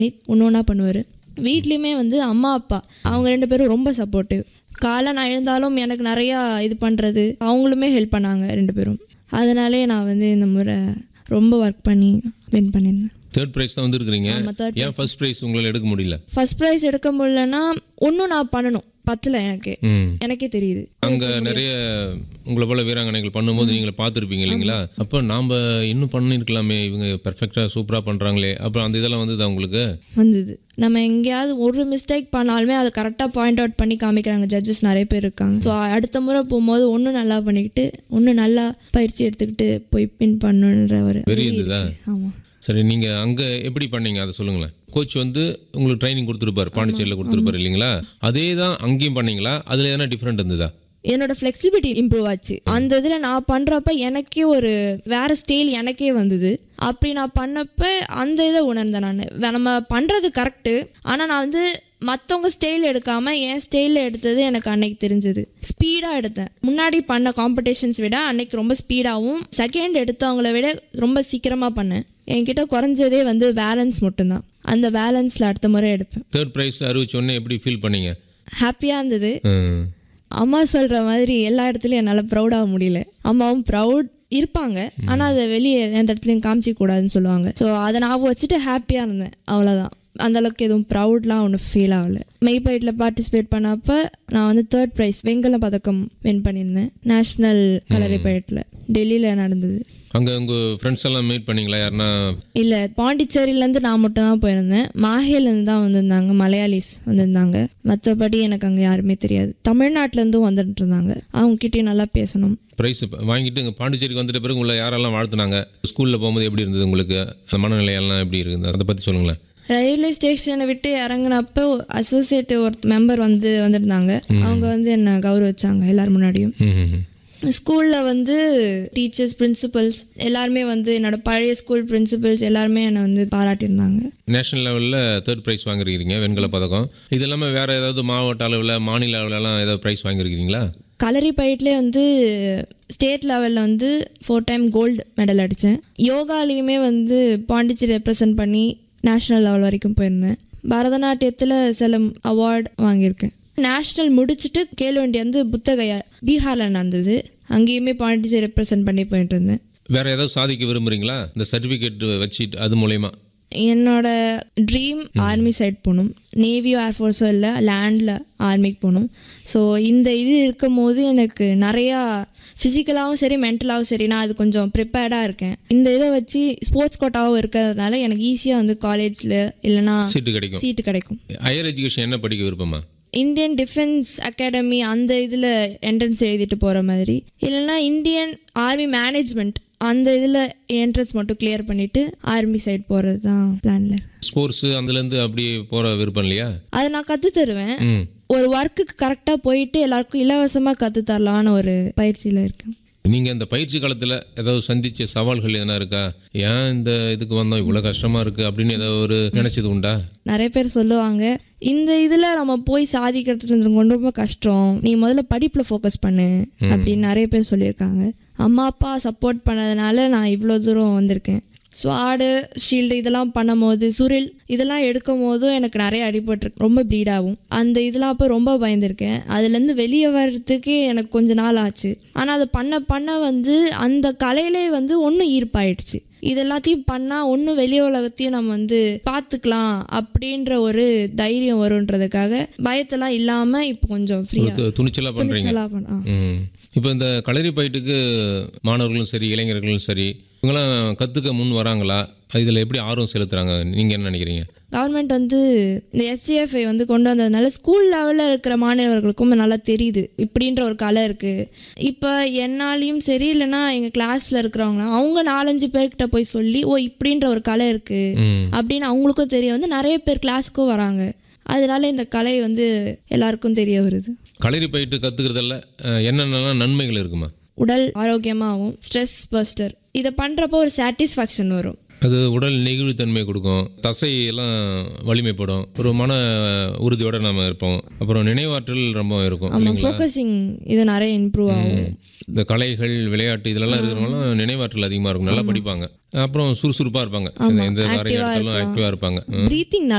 ஒன்று ஒன்றா பண்ணுவார் வீட்லேயுமே வந்து அம்மா அப்பா அவங்க ரெண்டு பேரும் ரொம்ப சப்போர்ட்டிவ் காலை நான் எழுந்தாலும் எனக்கு நிறையா இது பண்ணுறது அவங்களுமே ஹெல்ப் பண்ணாங்க ரெண்டு பேரும் அதனாலே நான் வந்து இந்த முறை ரொம்ப ஒர்க் பண்ணி வின் பண்ணியிருந்தேன் தேர்ட் ப்ரைஸ் தான் வந்திருக்கிறீங்க ஆமா, third ஏன் ஃபர்ஸ்ட் ப்ரைஸ் உங்களால் எடுக்க முடியல ஃபர்ஸ்ட் ப்ரைஸ் எடுக்க முடியலன்னா ஒன்றும் நான் பண்ணணும் பத்தில் எனக்கு ம் எனக்கே தெரியுது அங்க நிறைய உங்களை போல வீராங்கனைகள் பண்ணும்போது நீங்கள பார்த்துருப்பீங்க இல்லைங்களா அப்போ நாம இன்னும் பண்ணியிருக்கலாமே இவங்க பெர்ஃபெக்டாக சூப்பராக பண்றாங்களே அப்புறம் அந்த இதெல்லாம் வந்ததா உங்களுக்கு வந்தது நம்ம எங்கேயாவது ஒரு மிஸ்டேக் பண்ணாலுமே அதை கரெக்டாக பாயிண்ட் அவுட் பண்ணி காமிக்கிறாங்க ஜட்ஜஸ் நிறைய பேர் இருக்காங்க ஸோ அடுத்த முறை போகும்போது ஒன்று நல்லா பண்ணிக்கிட்டு ஒன்று நல்லா பயிற்சி எடுத்துக்கிட்டு போய் பின் பண்ணுன்ற ஒரு வெறி இருந்ததா ஆமாம் சரி நீங்க அங்க எப்படி பண்ணீங்க அதை சொல்லுங்களேன் கோச் வந்து உங்களுக்கு ட்ரைனிங் கொடுத்துருப்பாரு பாண்டிச்சேரியில் கொடுத்துருப்பாரு இல்லைங்களா அதே தான் அங்கேயும் பண்ணீங்களா அதுல எதனா டிஃப்ரெண்ட் இருந்ததா என்னோட ஃப்ளெக்சிபிலிட்டி இம்ப்ரூவ் ஆச்சு அந்த இதில் நான் பண்ணுறப்ப எனக்கே ஒரு வேற ஸ்டைல் எனக்கே வந்தது அப்படி நான் பண்ணப்ப அந்த இதை உணர்ந்தேன் நான் நம்ம பண்ணுறது கரெக்டு ஆனால் நான் வந்து மற்றவங்க ஸ்டைல் எடுக்காமல் என் ஸ்டைலில் எடுத்தது எனக்கு அன்னைக்கு தெரிஞ்சது ஸ்பீடாக எடுத்தேன் முன்னாடி பண்ண காம்படிஷன்ஸ் விட அன்னைக்கு ரொம்ப ஸ்பீடாகவும் செகண்ட் எடுத்தவங்கள விட ரொம்ப சீக்கிரமாக பண்ணேன் என்கிட்ட குறைஞ்சதே வந்து பேலன்ஸ் மட்டும்தான் அந்த பேலன்ஸில் அடுத்த முறை எடுப்பேன் தேர்ட் ப்ரைஸ் அறிவிச்சோடனே எப்படி ஃபீல் பண்ணீங்க ஹாப்பியாக இருந்தது ம். அம்மா சொல்கிற மாதிரி எல்லா இடத்துலையும் என்னால் ப்ரௌடாக முடியல அம்மாவும் ப்ரௌட் இருப்பாங்க ஆனால் அதை வெளியே எந்த இடத்துலையும் காமிச்சிக்க கூடாதுன்னு சொல்லுவாங்க ஸோ அதை ஞாபகம் வச்சுட்டு ஹாப்பியாக இருந்தேன் அவ்வளோதான் அந்த அளவுக்கு எதுவும் ப்ரௌட்லாம் ஒன்றும் ஃபீல் ஆகல மெய்பைட்டில் பார்ட்டிசிபேட் பண்ணப்போ நான் வந்து தேர்ட் ப்ரைஸ் வெண்கல பதக்கம் வின் பண்ணியிருந்தேன் நேஷ்னல் கலரி பயிட்டில் டெல்லியில் நடந்தது அங்க உங்க ஃப்ரெண்ட்ஸ் எல்லாம் மீட் பண்ணீங்களா யாருன்னா இல்லை பாண்டிச்சேரியிலேருந்து நான் மட்டும் தான் போயிருந்தேன் மாஹேலேருந்து தான் வந்திருந்தாங்க மலையாளிஸ் வந்திருந்தாங்க மற்றபடி எனக்கு அங்கே யாருமே தெரியாது தமிழ்நாட்டிலேருந்தும் வந்துட்டு இருந்தாங்க அவங்ககிட்டயும் நல்லா பேசணும் ப்ரைஸ் வாங்கிட்டு இங்கே பாண்டிச்சேரிக்கு வந்துட்ட பிறகு உங்களை யாரெல்லாம் வாழ்த்துனாங்க ஸ்கூலில் போகும்போது எப்படி இருந்தது உங்களுக்கு அந்த மனநிலையெல்லாம் எப்படி இருக்குது அதை பற்றி சொல்லுங்களேன் ரயில்வே ஸ்டேஷனை விட்டு இறங்குனப்ப அசோசியேட் ஒரு மெம்பர் வந்து வந்திருந்தாங்க அவங்க வந்து என்னை கௌரவிச்சாங்க எல்லார் முன்னாடியும் ம் ம், ம். ஸ்கூலில் வந்து டீச்சர்ஸ் பிரின்சிபல்ஸ் எல்லாருமே வந்து என்னோட பழைய ஸ்கூல் பிரின்சிபல்ஸ் எல்லாருமே என்னை வந்து பாராட்டியிருந்தாங்க நேஷனல் லெவலில் தேர்ட் ப்ரைஸ் வாங்கியிருக்கீங்க வெண்கல பதக்கம் இது இல்லாமல் வேறு ஏதாவது மாவட்ட அளவில் மாநில அளவிலலாம் ஏதாவது ப்ரைஸ் வாங்கியிருக்கீங்களா கலரி பயிட்லேயே வந்து ஸ்டேட் லெவலில் வந்து ஃபோர் டைம் கோல்டு மெடல் அடித்தேன் யோகாலேயுமே வந்து பாண்டிச்சேரி ரெப்ரசன்ட் பண்ணி நேஷ்னல் லெவல் வரைக்கும் போயிருந்தேன் பரதநாட்டியத்தில் சில அவார்ட் வாங்கியிருக்கேன் நேஷ்னல் முடிச்சுட்டு கேள்வண்டி வந்து புத்தகையா பீகாரில் நடந்தது அங்கேயுமே பாண்டிச்சேரி ரெப்ரசன்ட் பண்ணி போயிட்டு இருந்தேன் வேறு ஏதாவது சாதிக்க விரும்புகிறீங்களா இந்த சர்டிஃபிகேட் வச்சுட்டு அது மூலயமா என்னோட ட்ரீம் ஆர்மி சைட் போகணும் நேவியோ ஏர்ஃபோர்ஸோ இல்லை லேண்டில் ஆர்மிக்கு போகணும் ஸோ இந்த இது இருக்கும் போது எனக்கு நிறையா ஃபிசிக்கலாகவும் சரி மென்டலாகவும் சரி நான் அது கொஞ்சம் ப்ரிப்பேர்டாக இருக்கேன் இந்த இதை வச்சு ஸ்போர்ட்ஸ் கோட்டாவும் இருக்கிறதுனால எனக்கு ஈஸியாக வந்து காலேஜில் இல்லைனா சீட்டு கிடைக்கும் சீட்டு கிடைக்கும் ஹையர் எஜுகேஷன் என்ன படிக்க விருப்பமா இந்தியன் டிஃபென்ஸ் அகாடமி அந்த இதில் என்ட்ரன்ஸ் எழுதிட்டு போகிற மாதிரி இல்லைன்னா இந்தியன் ஆர்மி மேனேஜ்மெண்ட் அந்த இதில் என்ட்ரன்ஸ் மட்டும் கிளியர் பண்ணிவிட்டு ஆர்மி சைடு போகிறது தான் பிளானில் ஸ்போர்ட்ஸு அதுலேருந்து அப்படி போகிற விருப்பம் இல்லையா அதை நான் கற்று தருவேன் ம் ஒரு ஒர்க்குக்கு கரெக்டாக போயிட்டு எல்லாருக்கும் இலவசமாக கற்று தரலான்னு ஒரு பயிற்சியில் இருக்கேன் நீங்கள் அந்த பயிற்சி காலத்தில் ஏதாவது சந்திச்ச சவால்கள் எதனா இருக்கா ஏன் இந்த இதுக்கு வந்தோம் இவ்வளோ கஷ்டமாக இருக்குது அப்படின்னு ஏதாவது ஒரு நினச்சது உண்டா நிறைய பேர் சொல்லுவாங்க இந்த இதில் நம்ம போய் சாதிக்கிறது ரொம்ப ரொம்ப கஷ்டம் நீ முதல்ல படிப்பில் ஃபோக்கஸ் பண்ணு அப்படின்னு நிறைய பேர் சொல்லியிருக்காங்க அம்மா அப்பா சப்போர்ட் பண்ணதுனால நான் இவ்வளோ தூரம் வந்திருக்கேன் ஸ்வாடு ஷீல்டு இதெல்லாம் பண்ணும்போது சுரில் இதெல்லாம் எடுக்கும் போதும் எனக்கு நிறைய அடிபட்டிருக்கு ரொம்ப ப்ளீட் ஆகும் அந்த இதெல்லாம் அப்போ ரொம்ப பயந்துருக்கேன் அதுலேருந்து வெளியே வர்றதுக்கே எனக்கு கொஞ்ச நாள் ஆச்சு ஆனால் அதை பண்ண பண்ண வந்து அந்த கலையிலே வந்து ஒன்றும் ஈர்ப்பாயிடுச்சு இது எல்லாத்தையும் பண்ணால் ஒன்றும் வெளி உலகத்தையும் நம்ம வந்து பார்த்துக்கலாம் அப்படின்ற ஒரு தைரியம் வருன்றதுக்காக பயத்தெல்லாம் இல்லாமல் இப்போ கொஞ்சம் ஃப்ரீயாக து- துணிச்சலா பண்ணுறீங்க பண்ண ம் இப்போ இந்த களரி பயிட்டுக்கு மாணவர்களும் சரி இளைஞர்களும் சரி இவங்கெல்லாம் கற்றுக்க முன் வராங்களா இதில் எப்படி ஆர்வம் செலுத்துகிறாங்க நீங்கள் என்ன நினைக்கிறீங்க கவர்மெண்ட் வந்து இந்த எஸ்டிஎஃப்ஐ வந்து கொண்டு வந்ததுனால ஸ்கூல் லெவலில் இருக்கிற மாணவர்களுக்கும் நல்லா தெரியுது இப்படின்ற ஒரு கலை இருக்குது இப்போ என்னாலையும் சரி இல்லைன்னா எங்கள் கிளாஸில் இருக்கிறவங்க அவங்க நாலஞ்சு பேர்கிட்ட போய் சொல்லி ஓ இப்படின்ற ஒரு கலை இருக்குது ம் அப்படின்னு அவங்களுக்கும் தெரிய வந்து நிறைய பேர் கிளாஸுக்கும் வராங்க அதனால இந்த கலை வந்து எல்லாருக்கும் தெரிய வருது களரி பயிட்டு கற்றுக்கிறதுல என்னென்னலாம் நன்மைகள் இருக்குமா உடல் ஆரோக்கியமாகவும் ஸ்ட்ரெஸ் பஸ்டர் இதை பண்ணுறப்போ ஒரு சாட்டிஸ்ஃபேக்ஷன் வரும் அது உடல் நெகிழ்வுத்தன்மை கொடுக்கும் தசை எல்லாம் வலிமைப்படும் ஒரு மன உறுதியோட நம்ம இருப்போம் அப்புறம் நினைவாற்றல் ரொம்ப இருக்கும் ஆமாம் இல்லைங்களா ஃபோக்கஸிங் இது நிறைய இம்ப்ரூவ் ஆகும் இந்த கலைகள் விளையாட்டு இதெல்லாம் இருக்கிறவங்களாம் நினைவாற்றல் அதிகமாக இருக்கும் நல்லா படிப்பாங்க அப்புறம் சுறுசுறுப்பாக இருப்பாங்க எந்த காரியம் எடுத்தாலும் ஆக்டிவாக இருப்பாங்க ப்ரீத்திங்